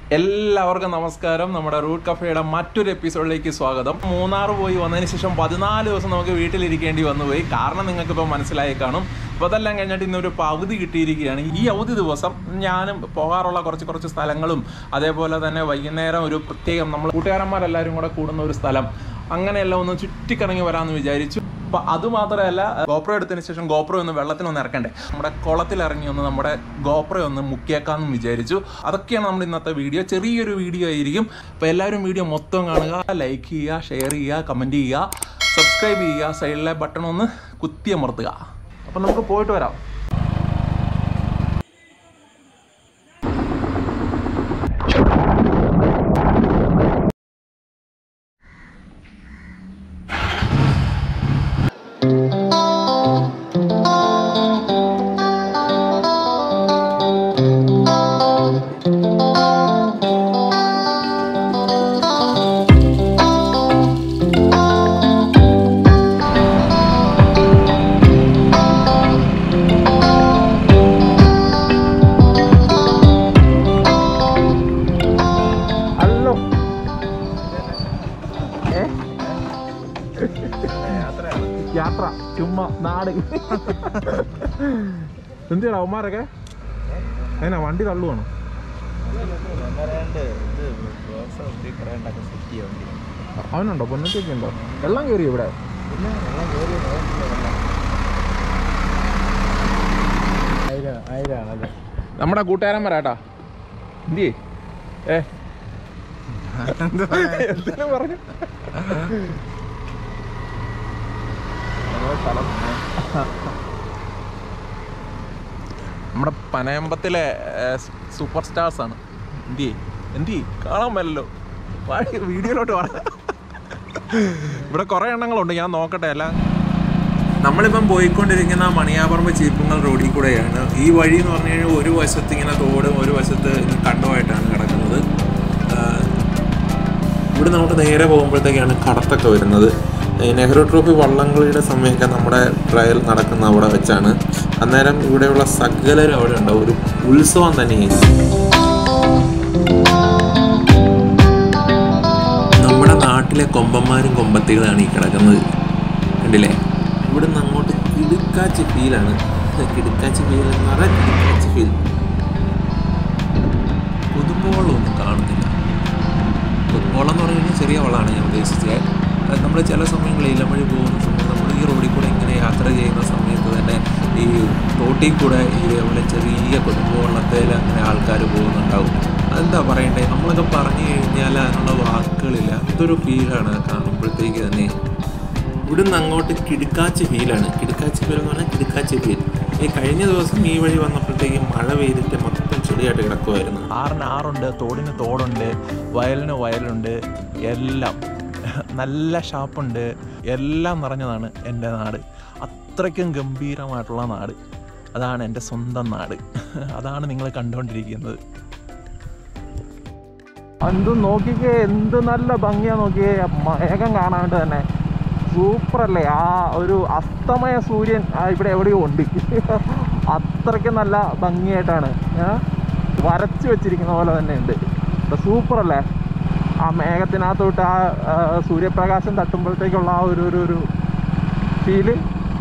എല്ലാവർക്കും നമസ്കാരം നമ്മുടെ റൂട്ട് കഫേയുടെ മറ്റൊരു എപ്പിസോഡിലേക്ക് സ്വാഗതം മൂന്നാർ പോയി വന്നതിന് ശേഷം പതിനാല് ദിവസം നമുക്ക് വീട്ടിലിരിക്കേണ്ടി വന്നുപോയി കാരണം നിങ്ങൾക്ക് ഇപ്പോൾ മനസ്സിലായി കാണും അപ്പോൾ അതെല്ലാം കഴിഞ്ഞിട്ട് ഇന്നൊരു പകുതി കിട്ടിയിരിക്കുകയാണ് ഈ അവധി ദിവസം ഞാനും പോകാറുള്ള കുറച്ച് കുറച്ച് സ്ഥലങ്ങളും അതേപോലെ തന്നെ വൈകുന്നേരം ഒരു പ്രത്യേകം നമ്മൾ കൂട്ടുകാരന്മാരെല്ലാവരും കൂടെ കൂടുന്ന ഒരു സ്ഥലം അങ്ങനെയെല്ലാം ഒന്ന് ചുറ്റിക്കറങ്ങി വരാമെന്ന് വിചാരിച്ചു അപ്പൊ അത് മാത്രമല്ല ഗോപ്രോ എടുത്തതിന് ശേഷം ഗോപ്രോ ഒന്ന് വെള്ളത്തിലൊന്ന് ഇറക്കണ്ടേ നമ്മുടെ കുളത്തിൽ ഇറങ്ങി ഒന്ന് നമ്മുടെ ഗോപ്രോ ഒന്ന് മുക്കിയേക്കാമെന്ന് വിചാരിച്ചു അതൊക്കെയാണ് നമ്മുടെ ഇന്നത്തെ വീഡിയോ ചെറിയൊരു വീഡിയോ ആയിരിക്കും അപ്പോൾ എല്ലാവരും വീഡിയോ മൊത്തം കാണുക ലൈക്ക് ചെയ്യുക ഷെയർ ചെയ്യുക കമൻറ്റ് ചെയ്യുക സബ്സ്ക്രൈബ് ചെയ്യുക സൈഡിലെ ബട്ടൺ ഒന്ന് കുത്തിയമർത്തുക അപ്പം നമുക്ക് പോയിട്ട് വരാം ഹലോ യാത്ര ചുമ്മാ നാട് എന്തിനാ അവന്മാരൊക്കെ അതിനാ വണ്ടി തള്ളുവാണോ അവനുണ്ടോ പൊന്നത്തേക്ക് ഉണ്ടോ വെള്ളം കയറി ഇവിടെ നമ്മുടെ കൂട്ടുകാരന്മാരാട്ടാ എന്തിയേ ഏ എന്തിനു പറഞ്ഞു നമ്മുടെ പനയമ്പത്തിലെ സൂപ്പർ സ്റ്റാർസ് ആണ് എന്തി എന്തി കാണാൻ പറ്റല്ലോ വാടി വീഡിയോയിലോട്ട് വാ ഇവിടെ കുറേ എണ്ണങ്ങളുണ്ട് ഞാൻ നോക്കട്ടെ അല്ല നമ്മളിപ്പം പോയിക്കൊണ്ടിരിക്കുന്ന മണിയാപറമ്പ് ചീപ്പുങ്ങൽ റോഡിൽ കൂടെയാണ് ഈ വഴി എന്ന് പറഞ്ഞു കഴിഞ്ഞാൽ ഒരു വശത്ത് ഇങ്ങനെ തോടും ഒരു വശത്ത് ഇങ്ങനെ കണ്ടമായിട്ടാണ് കിടക്കുന്നത് ആഹ് ഇവിടെ നമുക്ക് നേരെ പോകുമ്പോഴത്തേക്കാണ് കടത്തൊക്കെ വരുന്നത് ഈ നെഹ്റു ട്രോഫി വള്ളംകളിയുടെ സമയമൊക്കെ നമ്മുടെ ട്രയൽ നടക്കുന്ന അവിടെ വെച്ചാണ് അന്നേരം ഇവിടെയുള്ള സകലരും അവിടെ ഉണ്ടാവും ഒരു ഉത്സവം തന്നെയായിരിക്കും നമ്മുടെ നാട്ടിലെ കൊമ്പന്മാരും കൊമ്പത്തികളാണ് ഈ കിടക്കുന്നത് കണ്ടില്ലേ ഇവിടെ നിന്ന് അങ്ങോട്ട് കിടുക്കാച്ചി ഫീലാണ് കിടുക്കാച്ചി ഫീൽ എന്ന് പറഞ്ഞാൽ കിടുക്കാച്ചി ഫീൽ കൊതുമ്പോളൊന്നും കാണുന്നില്ല ഫുട്ബോൾ എന്ന് പറയുന്നത് ചെറിയ വളമാണ് ഞാൻ ഉദ്ദേശിച്ചത് അത് നമ്മൾ ചില സമയങ്ങളിൽ ഇലമഴി പോകുന്ന സമയത്ത് നമ്മൾ ഈ റോഡിൽ കൂടെ ഇങ്ങനെ യാത്ര ചെയ്യുന്ന സമയത്ത് തന്നെ ഈ തോട്ടിൽ കൂടെ ഇതേപോലെ ചെറിയ കൊതുമ്പുവള്ളത്തേൽ അങ്ങനെ ആൾക്കാർ പോകുന്നുണ്ടാവും അതെന്താ പറയണ്ടേ നമ്മളൊക്കെ പറഞ്ഞു കഴിഞ്ഞാൽ അതിനുള്ള വാക്കുകളില്ല ഇതൊരു ഫീലാണ് കാണുമ്പോഴത്തേക്ക് തന്നെ ഇവിടുന്ന് അങ്ങോട്ട് കിടുക്കാച്ചി ഫീലാണ് കിടുക്കാച്ചി ഫീൽ എന്ന് പറഞ്ഞാൽ കിടുക്കാച്ചി ഫീൽ ഈ കഴിഞ്ഞ ദിവസം ഈ വഴി വന്നപ്പോഴത്തേക്ക് മഴ പെയ്തിട്ട് മൊത്തം ചെടിയായിട്ട് കിടക്കുമായിരുന്നു ആറിന് ആറുണ്ട് തോടിന് തോടുണ്ട് വയലിന് വയലുണ്ട് എല്ലാം നല്ല ഷാപ്പുണ്ട് എല്ലാം നിറഞ്ഞതാണ് എൻ്റെ നാട് അത്രയ്ക്കും ഗംഭീരമായിട്ടുള്ള നാട് അതാണ് എൻ്റെ സ്വന്തം നാട് അതാണ് നിങ്ങൾ കണ്ടുകൊണ്ടിരിക്കുന്നത് എന്ത് നോക്കിക്കേ എന്ത് നല്ല ഭംഗിയാ നോക്കിയേ മേഘം കാണാണ്ട് തന്നെ സൂപ്പർ അല്ലേ ആ ഒരു അസ്തമയ സൂര്യൻ ആ ഇവിടെ എവിടെയോ ഉണ്ട് അത്രയ്ക്ക് നല്ല ഭംഗിയായിട്ടാണ് ഏ? വരച്ചു വെച്ചിരിക്കുന്ന പോലെ തന്നെ ഉണ്ട് സൂപ്പർ അല്ലേ ആ മേഘത്തിനകത്തോട്ട് ആ ആ, സൂര്യപ്രകാശം തട്ടുമ്പോഴത്തേക്കുള്ള ആ ഒരു ഒരു ഒരു ഫീല്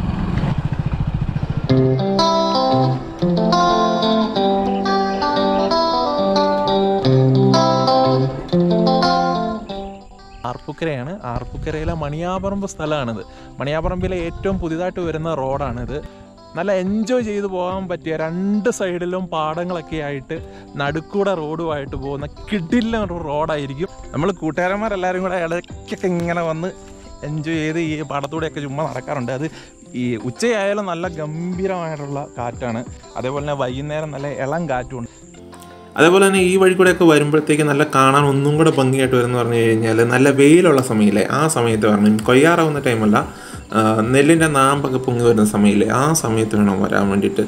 ആർപ്പുക്കരയാണ് ആർപ്പുക്കരയിലെ മണിയാപറമ്പ് സ്ഥലമാണിത് മണിയാപറമ്പിലെ ഏറ്റവും പുതിയതായിട്ട് വരുന്ന റോഡാണിത് നല്ല എൻജോയ് ചെയ്തു പോകാൻ പറ്റിയ രണ്ട് സൈഡിലും പാടങ്ങളൊക്കെ ആയിട്ട് നടുക്കൂടെ റോഡുമായിട്ട് പോകുന്ന കിടില്ല ഒരു റോഡായിരിക്കും നമ്മൾ കൂട്ടുകാരന്മാരെല്ലാവരും കൂടെ ഇടയ്ക്കൊക്കെ ഇങ്ങനെ വന്ന് എൻജോയ് ചെയ്ത് ഈ പാടത്തൂടെയൊക്കെ ചുമ്മാ നടക്കാറുണ്ട് അത് ഈ ഉച്ചയായാലും നല്ല ഗംഭീരമായിട്ടുള്ള കാറ്റാണ് അതേപോലെ തന്നെ വൈകുന്നേരം നല്ല ഇളം കാറ്റുമുണ്ട് അതേപോലെ തന്നെ ഈ വഴി കൂടെയൊക്കെ വരുമ്പോഴത്തേക്ക് നല്ല കാണാൻ ഒന്നും കൂടെ ഭംഗിയായിട്ട് വരുന്ന പറഞ്ഞു കഴിഞ്ഞാൽ നല്ല വെയിലുള്ള സമയമില്ലേ ആ സമയത്ത് വരണം കൊയ്യാറാവുന്ന ടൈമല്ല ആ, നെല്ലിൻ്റെ നാമ്പൊക്കെ പൊങ്ങി വരുന്ന സമയമില്ലേ ആ സമയത്ത് വേണം വരാൻ വേണ്ടിയിട്ട്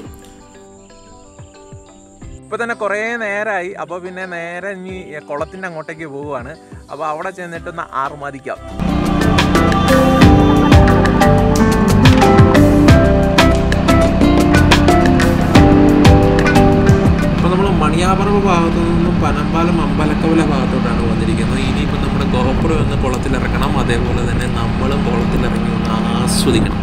ഇപ്പൊ തന്നെ കുറേ നേരമായി അപ്പോൾ പിന്നെ നേരെ ഇനി കുളത്തിന്റെ അങ്ങോട്ടേക്ക് പോവുകയാണ് അപ്പോൾ അവിടെ ചെന്നിട്ടൊന്ന് ആറുമാതിക്കാം അപ്പോൾ നമ്മൾ മണിയാപറമ്പ് ഭാഗത്തു നിന്നും പനമ്പാലം അമ്പലക്കവല ഭാഗത്തോട്ടാണ് വന്നിരിക്കുന്നത് ഇനിയിപ്പോൾ നമ്മുടെ ഗോപുരം ഒന്ന് കുളത്തിലിറക്കണം അതേപോലെ തന്നെ നമ്മളും കുളത്തിലിറങ്ങി ഒന്ന് ആസ്വദിക്കണം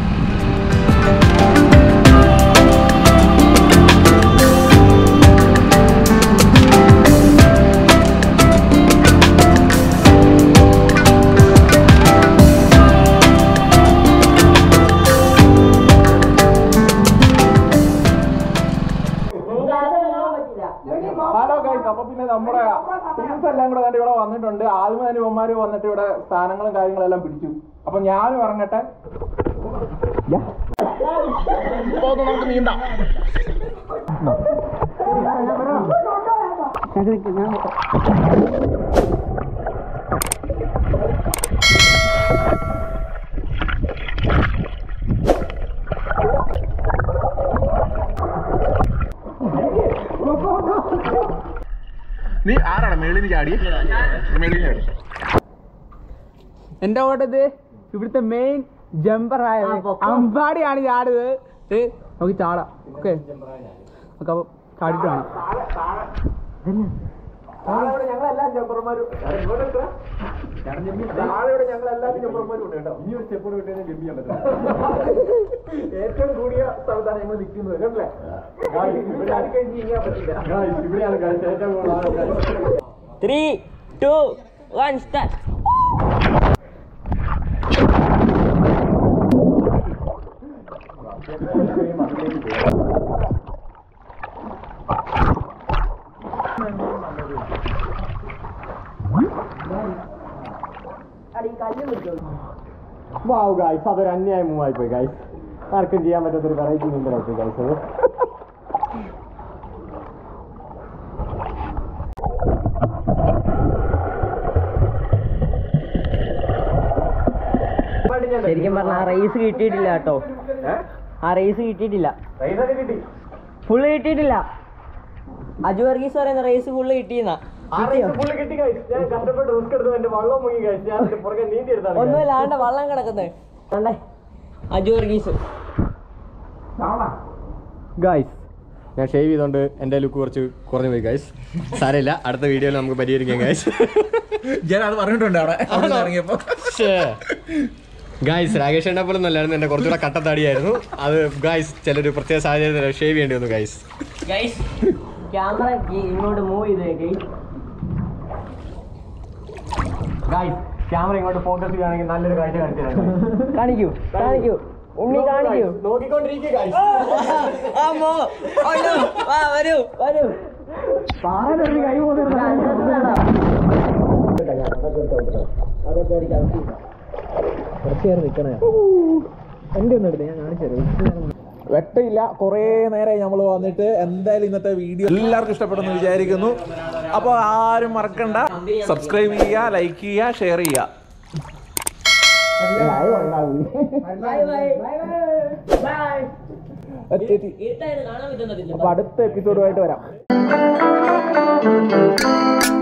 ഹലോ ഗൈസ് അപ്പൊ പിന്നെ നമ്മുടെ ടീംസ് എല്ലാം കൂടെ തന്നെ ഇവിടെ വന്നിട്ടുണ്ട് ആദ്യം തന്നെ ഇവന്മാര് വന്നിട്ട് ഇവിടെ സ്ഥാനങ്ങളും കാര്യങ്ങളും എല്ലാം പിടിച്ചു അപ്പൊ ഞാനും ഇറങ്ങട്ടെ ഇപ്പൊ ഒന്ന് നമുക്ക് നീന്താം നീ ആരാണ് മേളിന് ചാടി മേളിന് ചാടി എന്റെ ഓട്ടത് ഇവിടുത്തെ മെയിൻ ജമ്പറായ അമ്പാടിയാണ് ചാടുന്നത് ഏ, നമുക്ക് ചാടാം ഓക്കെ അപ്പൊ ചാടിട്ട് വേണം ഞങ്ങളെല്ലാം ചെമ്പർമാരും താഴെയോടെ ഞങ്ങൾ എല്ലാവരും ചെമ്പർമാരും ഉണ്ട് കേട്ടോ ഇനി ഒരു സ്റ്റെപ്പ് വിട്ടേ ജമ്പ് ചെയ്യാൻ പറ്റില്ല ഏറ്റവും കൂടിയ സ്ഥലത്താണ് ഞങ്ങൾ നിൽക്കുന്നത് കേട്ടല്ലേ ഇവിടെ അടുക്കഴിഞ്ഞ് ചെയ്യാൻ പറ്റില്ല ഇവിടെയാണ് guys ഏറ്റവും കൂടുതൽ ആൾക്കാർ three two one start wow guys അതൊരു അന്യായ മൂവ് ആയിപ്പോയി ഗായ്സ് ആർക്കും ചെയ്യാൻ പറ്റാത്തൊരു വെറൈറ്റി നീന്തലായിപ്പോയി ഗായ്സ് അത് ശരിക്കും പറഞ്ഞ ആ റേസ് കിട്ടിയിട്ടില്ല കേട്ടോ ആ റേസ് കിട്ടിയിട്ടില്ല പൈസയൊക്കെ കിട്ടി ഫുള്ള് കിട്ടിയിട്ടില്ല അജു വർഗീസ് പറയുന്ന റേസ് ഫുള്ള് കിട്ടിയെന്നാ ആ റേസ് ഫുള്ള് കിട്ടി ഗായ്സ് ഞാൻ കഷ്ടപ്പെട്ട് റിസ്ക് എടുത്തു എന്റെ വള്ളം മുങ്ങി ഗായ്സ് ഞാൻ അതിന്റെ പുറകെ നീന്തി എടുത്താണ് guys. ഒന്നുമില്ല ആണ്ട വള്ളം കിടക്കുന്നത് കണ്ടേ അജു വർഗീസ് ഗായ്സ് ഞാൻ ഷേവ് ചെയ്തോണ്ട് എൻ്റെ ലുക്ക് കുറച്ച് കുറഞ്ഞു പോയി ഗായ്സ് സാരമില്ല അടുത്ത വീഡിയോയിൽ നമുക്ക് പരിഹരിക്കാം ഗായ്സ് ഞാൻ അത് പറഞ്ഞിട്ടുണ്ട് അവിടെ അവിടെ ഇറങ്ങിയപ്പോൾ ഗായ്സ് രാകേഷ് എണ്ണ പോലെ ഒന്നല്ലായിരുന്നു എൻ്റെ കുറച്ചുകൂടെ കട്ടത്താടിയായിരുന്നു അത് ഗായ്സ് ചിലൊരു പ്രത്യേക സാഹചര്യത്തിൽ ഷേവ് ചെയ്യേണ്ടി വന്നു ഗായ്സ് ഗൈസ് ക്യാമറ ഇങ്ങോട്ട് മൂവ് ചെയ്തേക്ക് ഗായ്സ് ക്യാമറ ഇങ്ങോട്ട് ഫോക്കസ് ചെയ്യുകയാണെങ്കിൽ നല്ലൊരു കാഴ്ച കാണിച്ചു തരാം കാണിക്കൂ കാണിക്കൂ ഉണ്ണി കാണിക്കൂ നോക്കിക്കൊണ്ടിരിക്കുക ഗായ്സ് അമ്മോ അയ്യോ വാ വരൂ വരൂ വെട്ടയില്ല കുറേ നേരമായി നമ്മൾ വന്നിട്ട് എന്തായാലും ഇന്നത്തെ വീഡിയോ എല്ലാവർക്കും ഇഷ്ടപ്പെടുന്നു വിചാരിക്കുന്നു അപ്പോൾ ആരും മറക്കണ്ട സബ്സ്ക്രൈബ് ചെയ്യുക ലൈക്ക് ചെയ്യുക ഷെയർ ചെയ്യുക ബൈ ബൈ ബൈ എത്തി, എത്തി. ഇരുട്ടായിട്ട് കാണാൻ പറ്റുന്നില്ല അപ്പൊ അടുത്ത എപ്പിസോഡുമായിട്ട് വരാം